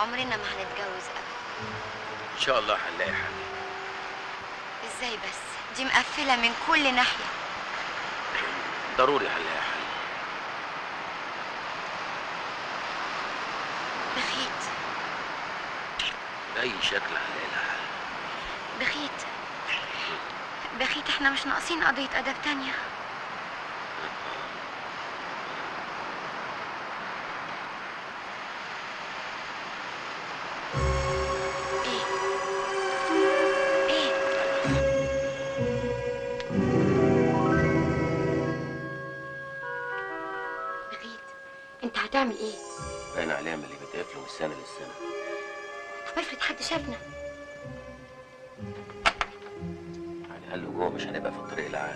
عمرنا ما هنتجوز ابدا ان شاء الله هنلاقي حل ازاي بس دي مقفله من كل ناحيه ضروري هنلاقي حل بخيت باي شكل هنلاقي لها حل بخيت بخيت احنا مش ناقصين قضيه ادب تانية ايه ايه بخيت انت هتعمل ايه باين عليها من اللي بتقفله من السنه للسنه طب افرض حد شافنا يعني قال له جوه مش هنبقى في الطريق العام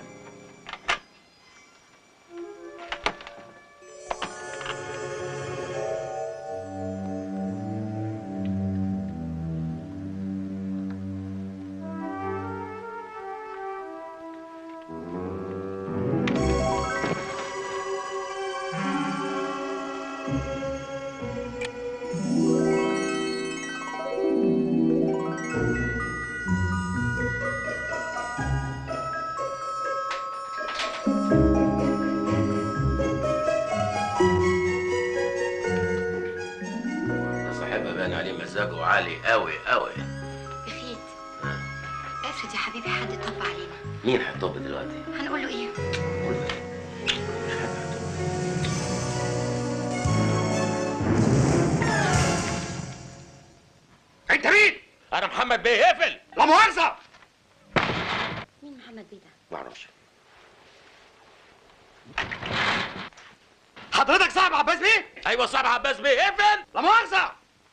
ده صاحبها باين عليه مزاجه عالي قوي قوي بخيت افرض يا حبيبي حد طب علينا مين هيطب دلوقتي؟ هنقول له ايه قول له إيه؟ مش حد هيطب. انت مين؟ انا محمد بيه اقفل لا مؤاخذة مين محمد بيه ده ما اعرفش حضرتك صاحب عباس بيه؟ ايوه صاحب عباس بيه اقفل لا مؤاخذة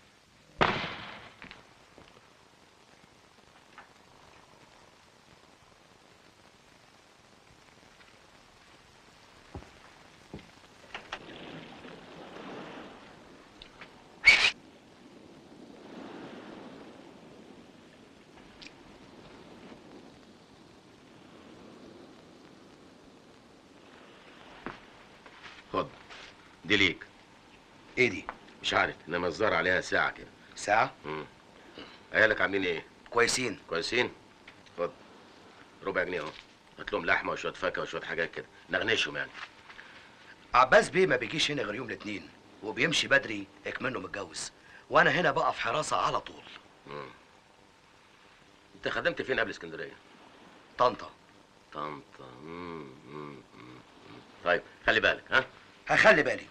خد دي ليك ايه دي؟ مش عارف انما الظاهر عليها ساعه كده ساعة؟ امم عيالك عاملين ايه؟ كويسين كويسين؟ خد ربع جنيه اهو هات لهم لحمه وشويه فاكهه وشويه حاجات كده نغنشهم يعني عباس بيه ما بيجيش هنا غير يوم الاثنين وبيمشي بدري اكمنه متجوز وانا هنا بقى في حراسة على طول مم. انت خدمت فين قبل اسكندريه؟ طنطا طنطا مم، مم، مم، مم. طيب خلي بالك ها هخلي بالي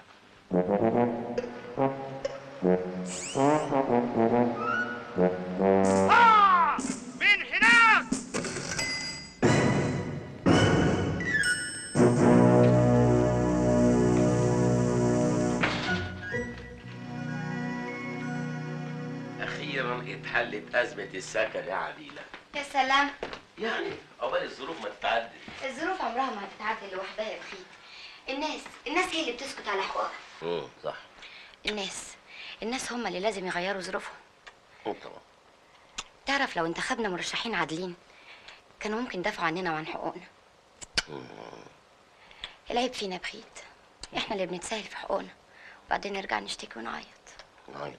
من هناك اخيرا اتحلت ازمه السكن يا عديله يا سلام يعني عقبال الظروف ما تتعدل الظروف عمرها ما هتتعدل لوحدها يا بخيت الناس الناس هي اللي بتسكت على حقوقها امم صح الناس الناس هم اللي لازم يغيروا ظروفهم مم، طبعا تعرف لو انتخبنا مرشحين عادلين كانوا ممكن يدافعوا عننا وعن حقوقنا العيب فينا يا بخيت احنا اللي بنتساهل في حقوقنا وبعدين نرجع نشتكي ونعيط عيط.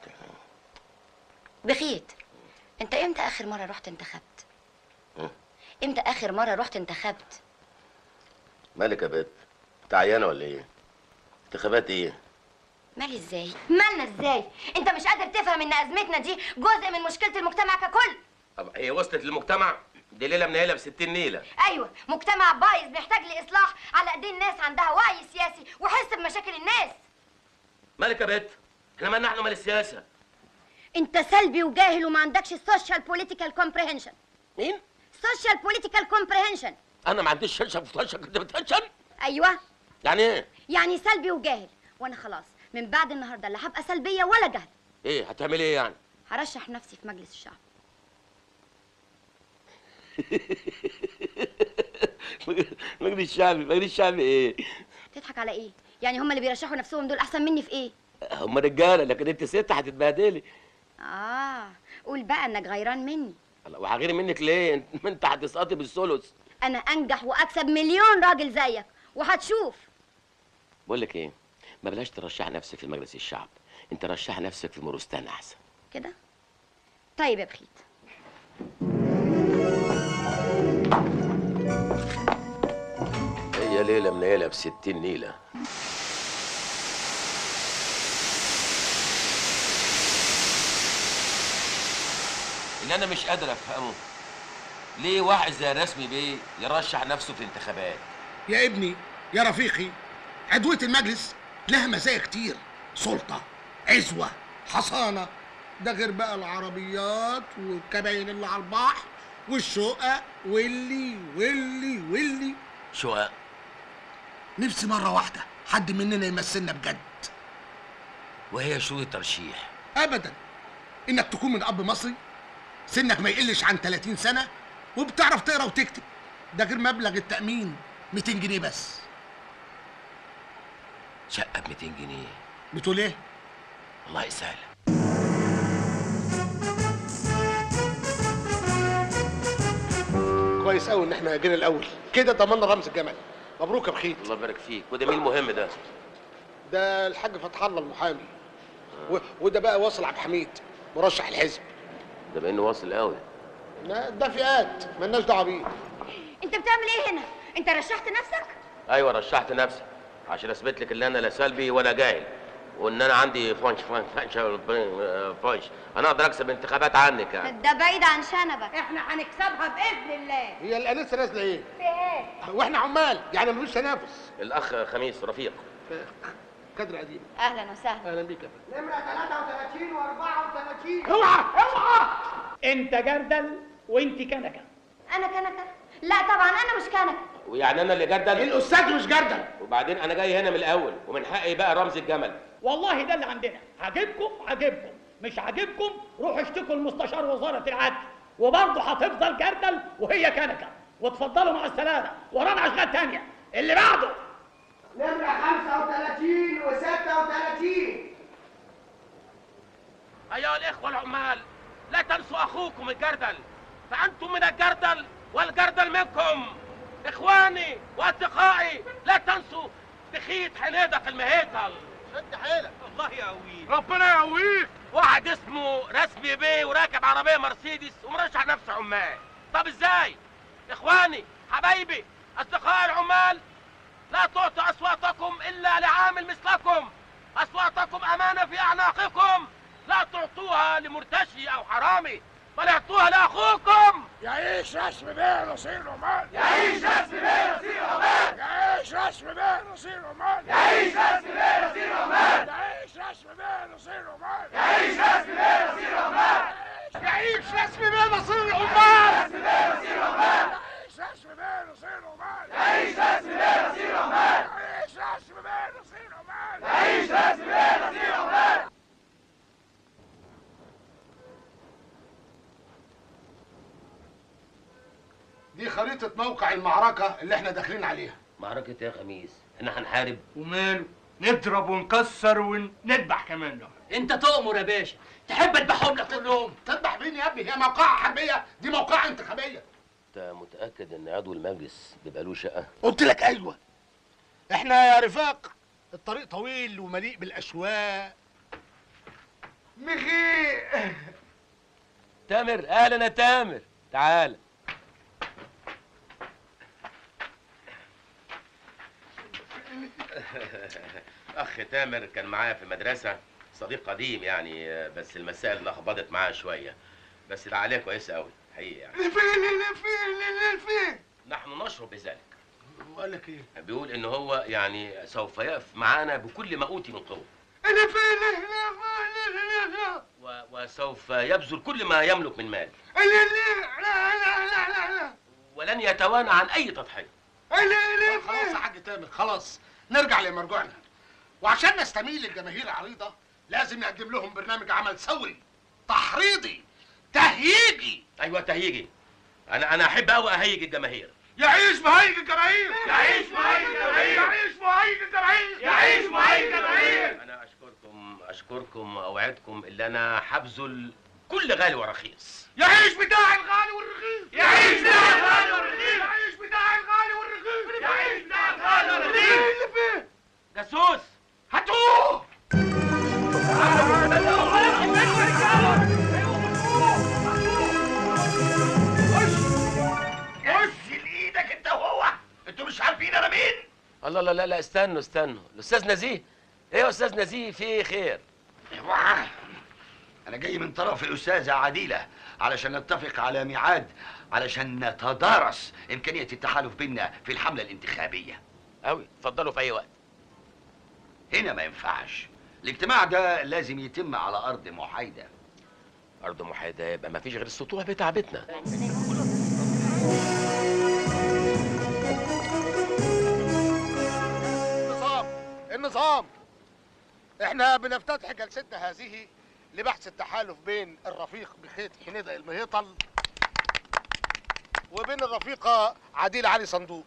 بخيت انت امتى اخر مره رحت انتخبت مم. امتى اخر مره رحت انتخبت مالك يا بنت انت عيانه ولا ايه انتخابات ايه مالي ازاي مالنا ازاي انت مش قادر تفهم ان ازمتنا دي جزء من مشكله المجتمع ككل طب هي وصلت للمجتمع دي ليله منيله ب 60 نيله ايوه مجتمع بايظ بيحتاج لاصلاح على ايدين ناس عندها وعي سياسي وحس بمشاكل الناس مالك يا بنت احنا مالنا احنا مال السياسه انت سلبي وجاهل وما عندكش السوشيال بوليتيكال كومبريهنشن مين سوشيال بوليتيكال كومبريهنشن انا ما عنديش شنشن فطنشن كنت بتنشن ايوه يعني ايه يعني سلبي وجاهل وانا خلاص من بعد النهارده لا هبقى سلبيه ولا جهل ايه هتعملي ايه يعني هرشح نفسي في مجلس الشعب مجلس الشعبي مجلس الشعبي ايه تضحك على ايه يعني هم اللي بيرشحوا نفسهم دول احسن مني في ايه هم رجاله لكن انت ست هتتبهدلي اه قول بقى انك غيران مني الله، وهغير منك ليه انت ما انت هتسقطي بالثلث انا انجح واكسب مليون راجل زيك وهتشوف بقول لك ايه ما بلاش ترشح نفسك في مجلس الشعب انت رشح نفسك في مورستان احسن كده طيب يا بخيت هي ليله منيله بستين نيله اللي انا مش قادر افهمه ليه واحد زي رسمي بيه يرشح نفسه في الانتخابات يا ابني يا رفيقي عضوية المجلس لها مزايا كتير سلطة عزوة حصانة ده غير بقى العربيات والكباين اللي على البحر والشقق واللي واللي واللي شو نفسي مرة واحدة حد مننا يمثلنا بجد وهي شو الترشيح أبدا إنك تكون من أب مصري سنك ما يقلش عن 30 سنة وبتعرف تقرا وتكتب ده غير مبلغ التأمين 200 جنيه بس شقه ب 200 جنيه بتقول إيه؟ الله يسهل كويس قوي ان احنا جينا الاول كده ضمننا رمز الجمل مبروك يا بخيت الله يبارك فيك وده مين المهم ده ده الحاج فتح الله المحامي و... وده بقى واصل عبد الحميد مرشح الحزب ده بانه واصل قوي لا، ده فئات مالناش دعوه بيه انت بتعمل ايه هنا انت رشحت نفسك ايوه رشحت نفسي عشان اثبت لك ان انا لا سلبي ولا جاهل وان انا عندي فانش فانش فانش فانش انا اقدر اكسب انتخابات عنك يعني ده بعيد عن شنبك احنا هنكسبها باذن الله هي الانسه نازله ايه في ايه واحنا عمال يعني مفيش تنافس الاخ خميس رفيق كادر قديم اهلا وسهلا اهلا بيك يا فندم نمرة 33 و34 اوعى اوعى انت جردل وانت كنكه انا كنكه لا طبعا انا مش كنكه ويعني انا اللي جردل الاستاذ مش جردل وبعدين انا جاي هنا من الاول ومن حقي بقى رمز الجمل والله ده اللي عندنا عاجبكم عاجبكم مش عاجبكم روحوا اشتكوا لمستشار وزاره العدل وبرضه هتفضل جردل وهي كنكه وتفضلوا مع السلامه ورانا اشغال تانية اللي بعده نمرة 35 و 36 ايها الاخوه العمال لا تنسوا اخوكم الجردل فانتم من الجردل والجردل منكم اخواني واصدقائي لا تنسوا تخيط حنيدة في المهيكل شد حيلك الله يقويك ربنا يقويك واحد اسمه رسمي بيه وراكب عربيه مرسيدس ومرشح نفسه عمال طب ازاي اخواني حبايبي اصدقاء العمال لا تعطوا اصواتكم الا لعامل مثلكم اصواتكم امانه في اعناقكم لا تعطوها لمرتشي او حرامي بل اعطوها لاخوكم يعيش رسم بيه نصير عمال يعيش رسمي بيه نصير عمال يعيش رسم بيه نصير عمال يعيش رسمي بيه نصير عمال يعيش رسم بيه نصير عمال يعيش رسمي بيه نصير عمال يعيش رسم بيه نصير عمال بيه نصير عمال يعيش رسم بيه نصير عمال يعيش رسمي بيه نصير عمال يعيش رسم بيه نصير عمال يعيش رسمي بيه نصير عمال دي خريطة موقع المعركة اللي احنا داخلين عليها معركة يا خميس احنا هنحارب وماله نضرب ونكسر ونذبح كمان له انت تؤمر يا باشا تحب اذبحهم لك كلهم تذبح مين يا ابني هي موقعة حربية دي موقعة انتخابية انت متأكد ان عضو المجلس بيبقى له شقة؟ قلت لك ايوه احنا يا رفاق الطريق طويل ومليء بالاشواق مخي تامر اهلا يا تامر تعال اخ تامر كان معايا في المدرسه صديق قديم يعني بس المسائل لخبطت معاه شويه بس ده عليه كويس قوي حقيقي يعني اللي فين اللي فين اللي فين نحن نشعر بذلك وقال لك ايه بيقول ان هو يعني سوف يقف معانا بكل ما اوتي من قوه اللي فين اللي و- وسوف يبذل كل ما يملك من مال اللي لا لا لا لا لا ولن يتوانى عن اي تضحيه اللي خلاص يا حاج تامر خلاص نرجع لمرجوعنا وعشان نستميل للجماهير العريضة لازم نقدم لهم برنامج عمل ثوري تحريضي تهييجي ايوه تهيجي انا انا احب قوي اهيج الجماهير يعيش مهيج الجماهير يعيش مهيج الجماهير. يعيش مهيج الجماهير انا اشكركم اشكركم واوعدكم ان انا هبذل كل غالي ورخيص يعيش بتاع الغالي والرخيص يعيش بتاع الغالي والرخيص. يعيش بتاع الغالي والرخيص يعيش بتاع الغالي والرخيص. اللي فين جاسوس هاتوه الله لا لا لا استنوا استنوا الاستاذ نزيه ايه يا استاذ نزيه في ايه خير انا جاي من طرف الاستاذه عديله علشان نتفق على ميعاد علشان نتدارس امكانيه التحالف بيننا في الحمله الانتخابيه قوي اتفضلوا في اي وقت هنا ما ينفعش الاجتماع ده لازم يتم على ارض محايده ارض محايده يبقى ما فيش غير السطوح بتاع بيتنا النظام النظام احنا بنفتتح جلستنا هذه لبحث التحالف بين الرفيق بخيت حنيدة المهيطل وبين الرفيقة عديل علي صندوق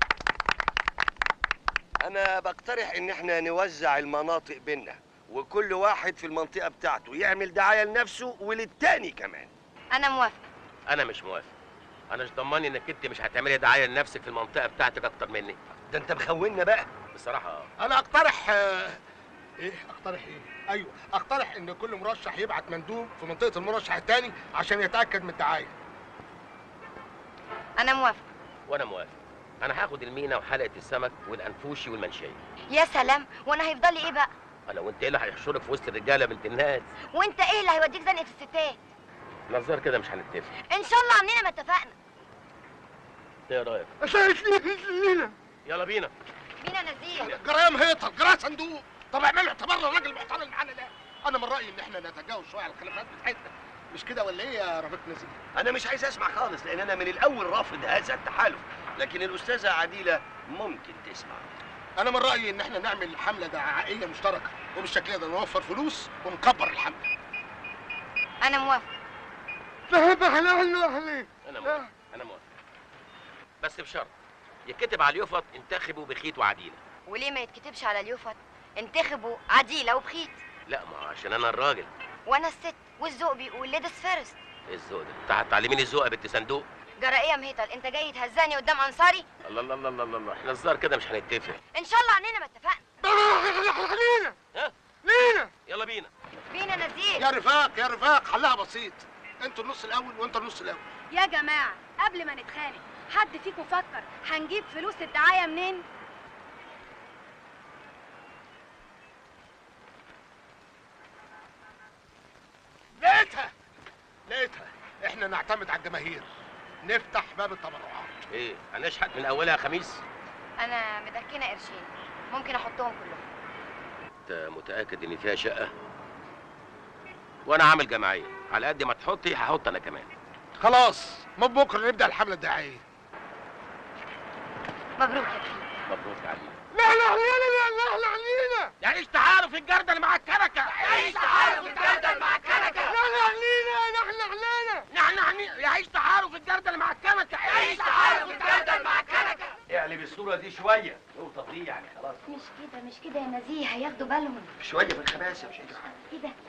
انا بقترح ان احنا نوزع المناطق بينا وكل واحد في المنطقه بتاعته يعمل دعايه لنفسه وللتاني كمان انا موافقه انا مش موافق انا مش ضماني انك انت مش هتعملي دعايه لنفسك في المنطقه بتاعتك اكتر مني ده انت مخوننا بقى بصراحه اه انا اقترح آه، ايه اقترح ايه ايوه اقترح ان كل مرشح يبعت مندوب في منطقة المرشح التاني عشان يتأكد من الدعاية انا موافقه وانا موافق انا هاخد المينا وحلقه السمك والانفوشي والمنشيه يا سلام وانا هيفضل لي ايه بقى انا وانت ايه اللي هيحشرك في وسط الرجاله بنت الناس وانت ايه اللي هيوديك زنقه الستات نظر كده مش هنتفق ان شاء الله عمرنا ما اتفقنا ايه رايك لينا يلا بينا بينا نزيه جرايه مهيطل جرايه صندوق طب اعملوا اعتبار للراجل المحترم اللي معانا ده انا من رايي ان احنا نتجاوز شويه على الخلافات بتاعتنا مش كده ولا ايه يا رفيق نزيه انا مش عايز اسمع خالص لان انا من الاول رافض هذا التحالف لكن الاستاذه عديله ممكن تسمع انا من رايي ان احنا نعمل حمله دعائيه مشتركه وبالشكل ده نوفر فلوس ونكبر الحمله انا موافقه انا موافق انا موافق بس بشرط يتكتب على اليوفط انتخبوا بخيت وعديله وليه ما يتكتبش على اليوفط انتخبوا عديله وبخيت لا ما عشان انا الراجل وانا الست والذوق بيقول ليديز فيرست ايه الذوق ده انت هتعلميني الذوق يا بنت صندوق جرائيه مهيطل انت جاي تهزاني قدام انصاري الله الله الله الله الله احنا الظاهر كده مش هنتفق ان شاء الله عننا ما اتفقنا لينا ها لينا يلا بينا بينا نزيه يا رفاق يا رفاق حلها بسيط انتوا النص الاول وانت النص الاول يا جماعة قبل ما نتخانق حد فيكم فكر هنجيب فلوس الدعاية منين؟ لقيتها لقيتها احنا نعتمد على الجماهير نفتح باب التبرعات ايه هنشحت من اولها خميس انا مدكنه قرشين ممكن احطهم كلهم انت متاكد ان فيها شقه وانا عامل جمعيه على قد ما تحطي هحط انا كمان خلاص من بكره نبدا الحمله الدعائيه مبروك يا بخيت مبروك عليك لا لا لا لا لا علينا يعيش تعارف الجردل مع الكنكه يعيش تعارف الجردل مع الكنكه لا لا علينا نحن علينا نحن نحن يعيش تعارف الجردل مع الكنكه يعيش تعارف الجردل مع الكنكه اعلي بالصوره دي شويه نقطه دي يعني خلاص مش كده مش كده يا نزيه هياخدوا بالهم شويه في الخباثه مش كده ايه ده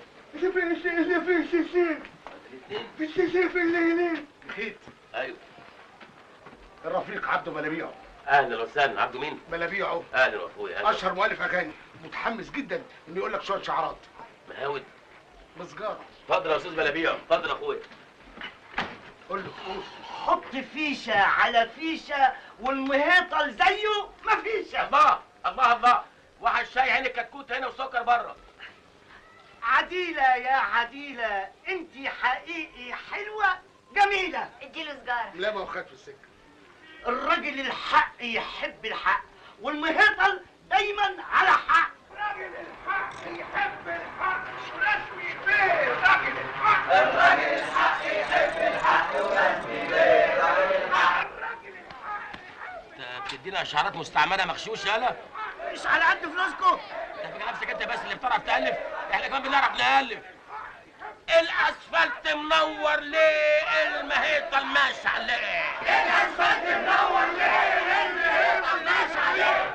خيط ايوه الرفيق عبده ملابيعه اهلا وسهلا عبده مين ملابيعه اهلا واخويا اهلا اشهر مؤلف اغاني متحمس جدا انه يقول لك شويه شعارات مهاود مسجاره اتفضل يا استاذ بلابيع اتفضل يا اخويا قول له قول حط فيشة على فيشة والمهيطل زيه مفيشة الله الله الله واحد شاي عين الكتكوت هنا وسكر بره عديلة يا عديلة انت حقيقي حلوة جميلة اديله سجاره لا ما هو خد في السكه الراجل الحق يحب الحق والمهيطل دايما على حق راجل الحق يحب الحق ورسمي بيه راجل الحق الراجل الحق يحب الحق ورسمي بيه راجل الحق الراجل انت بتدينا اشعارات مستعمله مغشوشه يالا مش على قد فلوسكم انت فاكر نفسك انت بس اللي بتعرف تالف احنا كمان بنعرف نالف الاسفلت منور ليه المهيطه ماشي عليه الاسفلت منور ليه المهيطل ماشي عليه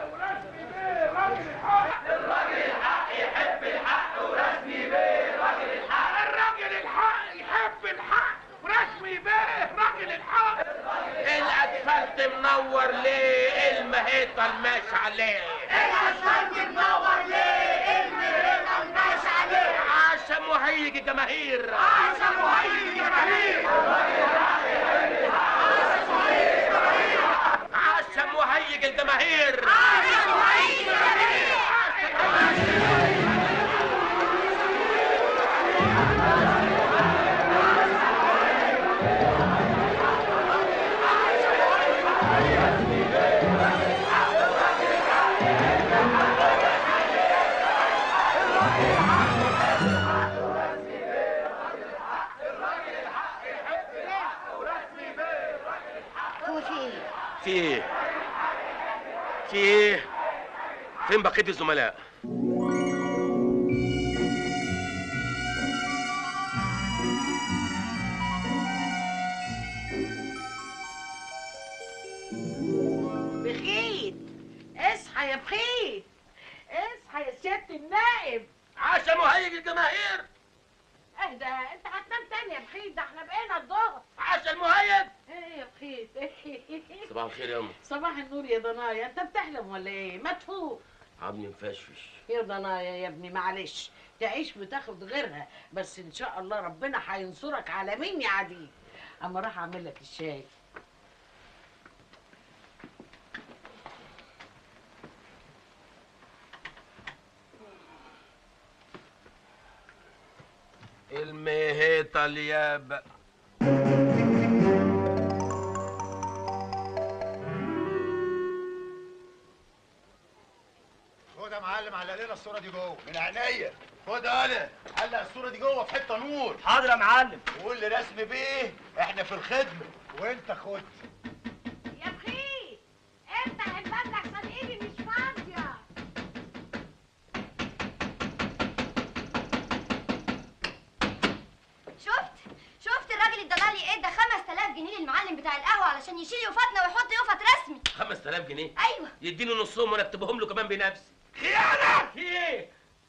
الراجل الحق يحب الحق ورسمي بيه راجل الحق الاسفلت منور ليه المهيطه ماشي عليه الاسفلت منور ليه المهيطل ماشي عليه عشان مهيج الجماهير عشان مهيج جماهير عشان مهيج الجماهير الجماهير هو في ايه في ايه في ايه فين بقيه الزملاء بخيت اصحى يا بخيت اصحى يا سيادة النائب عاش مهيج الجماهير اهدى انت هتنام تاني يا بخيت ده احنا بقينا الظهر عاش المهيج ايه يا بخيت صباح الخير يا امي صباح النور يا ضنايا انت بتحلم ولا ايه ما تفوق عظمي مفشفش يا ضنايا يا ابني معلش تعيش وتاخد غيرها بس ان شاء الله ربنا هينصرك على مين يا عديد اما راح اعمل لك الشاي المهيطة الياب خد يا معلم علق لنا الصوره دي جوه من عينيا خد انا علق الصوره دي جوه في حته نور حاضر يا معلم وقول لي رسم بيه احنا في الخدمه وانت خد يا بخيت افتح الباب لحسن ايدي مش فاضيه شفت شفت الراجل الدلالي ادى 5000 جنيه للمعلم بتاع القهوه علشان يشيل يوفاتنا ويحط يوفت رسمي 5000 جنيه ايوه يديني نصهم وانا اكتبهم له كمان بنفسي خيانه في ايه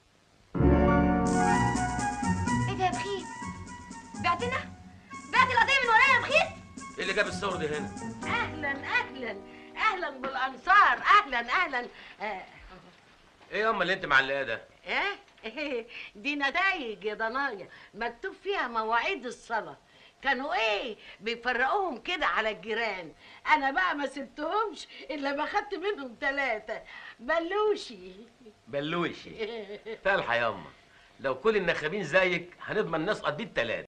ايه ده يا بخيت بعتنا بعت القضيه من ورايا يا بخيت ايه اللي جاب الصور دي هنا اهلا اهلا اهلا بالانصار اهلا اهلا آه. ايه يا اما اللي انت معلقاه ده ايه إيه، دي نتائج يا ضنايا مكتوب فيها مواعيد الصلاة كانوا ايه بيفرقوهم كده على الجيران انا بقى ما سبتهمش الا ما خدت منهم ثلاثة بلوشي بلوشي فالحة يا اما لو كل النخابين زيك هنضمن نسقط بيه التلاتة